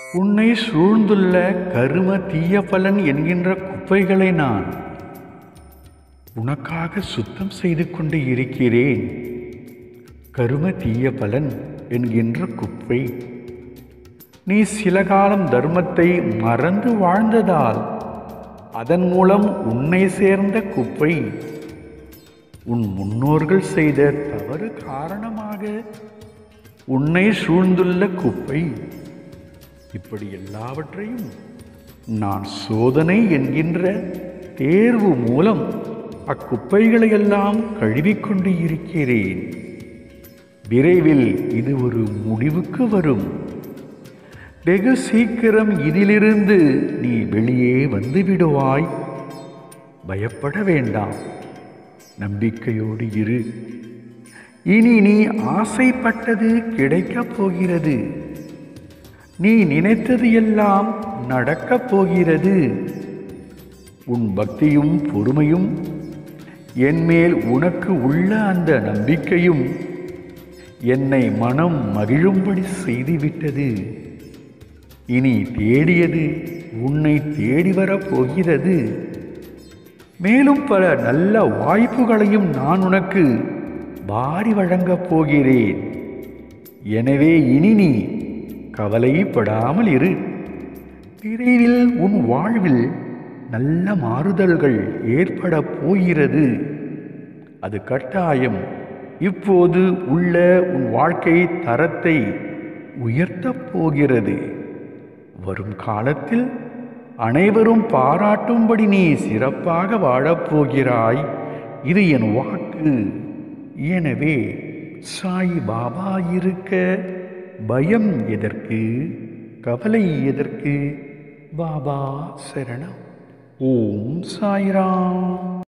உன்னை சூழ்ந்துள்ள கரும தீய பலன் என்கின்ற குப்பைகளை நான் உனக்காக சுத்தம் செய்து கொண்டு இருக்கிறேன் கரும தீய பலன் என்கின்ற குப்பை நீ சில காலம் தர்மத்தை மறந்து வாழ்ந்ததால் அதன் மூலம் உன்னை சேர்ந்த குப்பை உன் முன்னோர்கள் செய்த தவறு காரணமாக உன்னை சூழ்ந்துள்ள குப்பை இப்படி எல்லாவற்றையும் நான் சோதனை என்கின்ற தேர்வு மூலம் அக்குப்பைகளை எல்லாம் கழுவிக்கொண்டு இருக்கிறேன் விரைவில் இது ஒரு முடிவுக்கு வரும் வெகு சீக்கிரம் இதிலிருந்து நீ வெளியே வந்து விடுவாய் பயப்பட வேண்டாம் நம்பிக்கையோடு இரு இனி நீ ஆசைப்பட்டது கிடைக்கப் போகிறது நீ நினைத்தது எல்லாம் நடக்கப் போகிறது உன் பக்தியும் பொறுமையும் என்மேல் உனக்கு உள்ள அந்த நம்பிக்கையும் என்னை மனம் மகிழும்படி செய்துவிட்டது இனி தேடியது உன்னை தேடி வரப் போகிறது மேலும் பல நல்ல வாய்ப்புகளையும் நான் உனக்கு வாரி வழங்கப் போகிறேன் எனவே இனி நீ கவலைப்படாமல் இரு விரைவில் உன் வாழ்வில் நல்ல மாறுதல்கள் ஏற்பட போகிறது அது கட்டாயம் இப்போது உள்ள உன் வாழ்க்கை தரத்தை உயர்த்தப் போகிறது வரும் காலத்தில் அனைவரும் பாராட்டும்படி நீ சிறப்பாக வாழப்போகிறாய் இது என் வாக்கு எனவே சாய் பாபா இருக்க பயம் எதற்கு கவலை எதற்கு பாபா சரணம் ஓம் சாய்ராம்